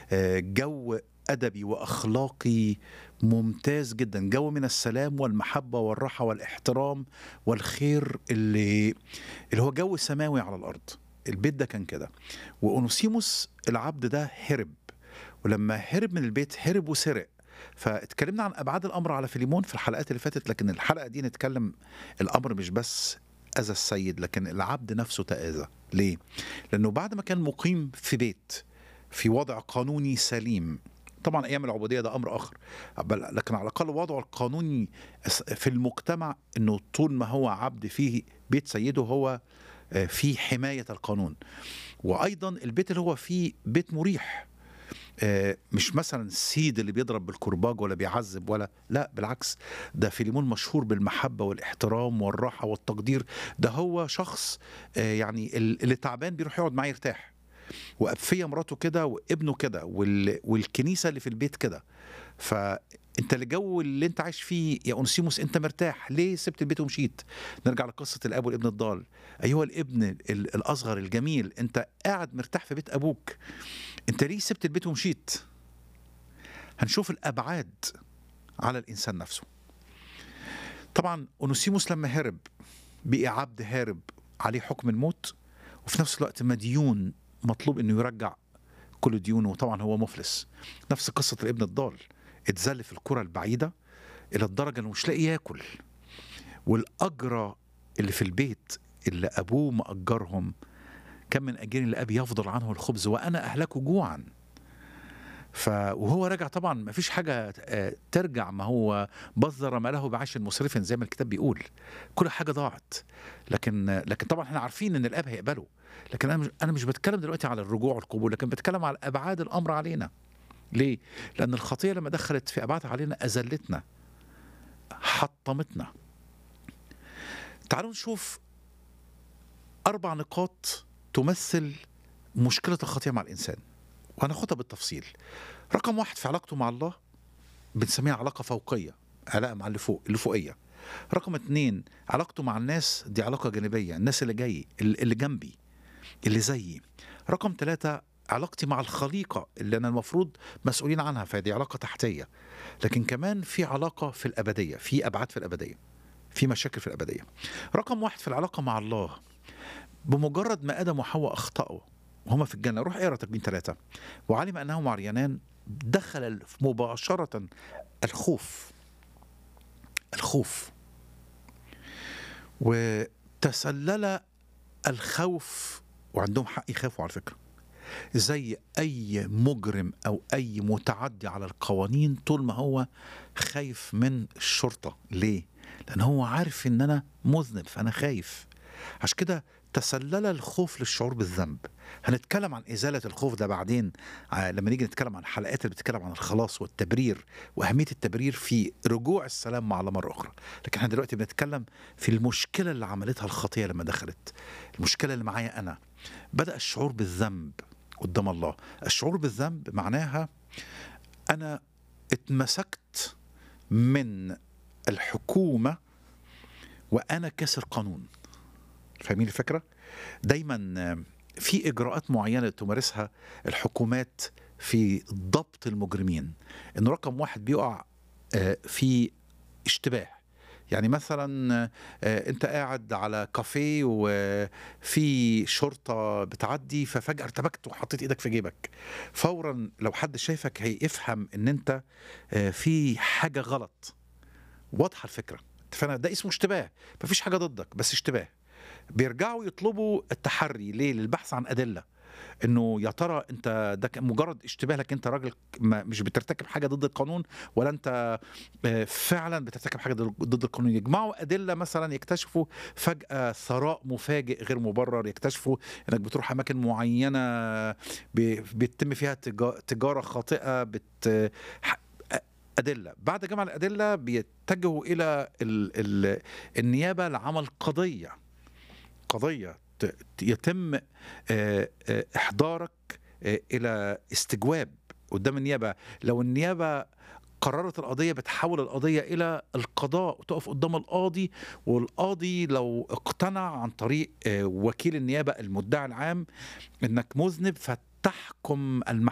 آه، جو ادبي واخلاقي ممتاز جدا جو من السلام والمحبه والراحه والاحترام والخير اللي اللي هو جو سماوي على الارض البيت ده كان كده واونوسيموس العبد ده هرب ولما هرب من البيت هرب وسرق فاتكلمنا عن ابعاد الامر على فيليمون في الحلقات اللي فاتت لكن الحلقه دي نتكلم الامر مش بس اذى السيد لكن العبد نفسه تاذى ليه لانه بعد ما كان مقيم في بيت في وضع قانوني سليم طبعا ايام العبوديه ده امر اخر بل لكن على الاقل وضعه القانوني في المجتمع انه طول ما هو عبد في بيت سيده هو آه، في حمايه القانون وايضا البيت اللي هو فيه بيت مريح آه، مش مثلا السيد اللي بيضرب بالكرباج ولا بيعذب ولا لا بالعكس ده فيليمون مشهور بالمحبة والاحترام والراحة والتقدير ده هو شخص آه، يعني ال- اللي تعبان بيروح يقعد معاه يرتاح وأبفية مراته كده وابنه كده وال- والكنيسة اللي في البيت كده فانت الجو اللي انت عايش فيه يا اونسيموس انت مرتاح ليه سبت البيت ومشيت نرجع لقصه الاب والابن الضال ايها الابن ال- الاصغر الجميل انت قاعد مرتاح في بيت ابوك انت ليه سبت البيت ومشيت هنشوف الابعاد على الانسان نفسه طبعا اونوسيموس لما هرب بقي عبد هارب عليه حكم الموت وفي نفس الوقت مديون مطلوب انه يرجع كل ديونه وطبعا هو مفلس نفس قصه الابن الضال اتذل في الكره البعيده الى الدرجه انه مش لاقي ياكل والاجرى اللي في البيت اللي ابوه مأجرهم كم من اجير الاب يفضل عنه الخبز وانا اهلكه جوعا ف وهو راجع طبعا ما فيش حاجه آه، ترجع ما هو بذر ماله بعيش مسرف زي ما الكتاب بيقول كل حاجه ضاعت لكن لكن طبعا احنا عارفين ان الاب هيقبله لكن انا مش انا مش بتكلم دلوقتي على الرجوع والقبول لكن بتكلم على ابعاد الامر علينا ليه لان الخطيه لما دخلت في ابعادها علينا اذلتنا حطمتنا تعالوا نشوف اربع نقاط تمثل مشكله الخطيه مع الانسان وهناخدها بالتفصيل رقم واحد في علاقته مع الله بنسميها علاقه فوقيه علاقه مع اللي فوق اللي فوقيه رقم اتنين علاقته مع الناس دي علاقه جانبيه الناس اللي جاي اللي جنبي اللي زيي رقم ثلاثة علاقتي مع الخليقة اللي أنا المفروض مسؤولين عنها فدي علاقة تحتية لكن كمان في علاقة في الأبدية في أبعاد في الأبدية في مشاكل في الأبدية رقم واحد في العلاقة مع الله بمجرد ما آدم وحواء أخطأوا وهما في الجنة روح اقرا تكوين ثلاثة وعلم أنهما عريانان دخل مباشرة الخوف الخوف وتسلل الخوف وعندهم حق يخافوا على فكرة زي أي مجرم أو أي متعدي على القوانين طول ما هو خايف من الشرطة ليه؟ لأن هو عارف إن أنا مذنب فأنا خايف عشان كده تسلل الخوف للشعور بالذنب هنتكلم عن إزالة الخوف ده بعدين ع- لما نيجي نتكلم عن الحلقات اللي بتتكلم عن الخلاص والتبرير وأهمية التبرير في رجوع السلام مع الله مرة أخرى لكن احنا دلوقتي بنتكلم في المشكلة اللي عملتها الخطية لما دخلت المشكلة اللي معايا أنا بدأ الشعور بالذنب قدام الله الشعور بالذنب معناها أنا اتمسكت من الحكومة وأنا كسر قانون فاهمين الفكرة؟ دايما آه، في إجراءات معينة تمارسها الحكومات في ضبط المجرمين إن رقم واحد بيقع آه، في اشتباه يعني مثلا آه، انت قاعد على كافيه وفي شرطه بتعدي ففجاه ارتبكت وحطيت ايدك في جيبك فورا لو حد شايفك هيفهم ان انت آه، في حاجه غلط واضحه الفكره فانا ده اسمه اشتباه مفيش حاجه ضدك بس اشتباه بيرجعوا يطلبوا التحري ليه للبحث عن ادله انه يا ترى انت ده كان مجرد اشتباه لك انت راجل ما مش بترتكب حاجه ضد القانون ولا انت آه، فعلا بترتكب حاجه ضد ضد القانون يجمعوا ادله مثلا يكتشفوا فجاه ثراء مفاجئ غير مبرر يكتشفوا انك بتروح اماكن معينه بي- بيتم فيها تجا- تجاره خاطئه بت ح- ادله بعد جمع الادله بيتجهوا الى ال... ال... النيابه لعمل قضيه قضيه ت- ت- يتم آه، آه، احضارك آه، الى استجواب قدام النيابه لو النيابه قررت القضيه بتحول القضيه الى القضاء وتقف قدام القاضي والقاضي لو اقتنع عن طريق آه، وكيل النيابه المدعي العام انك مذنب فتحكم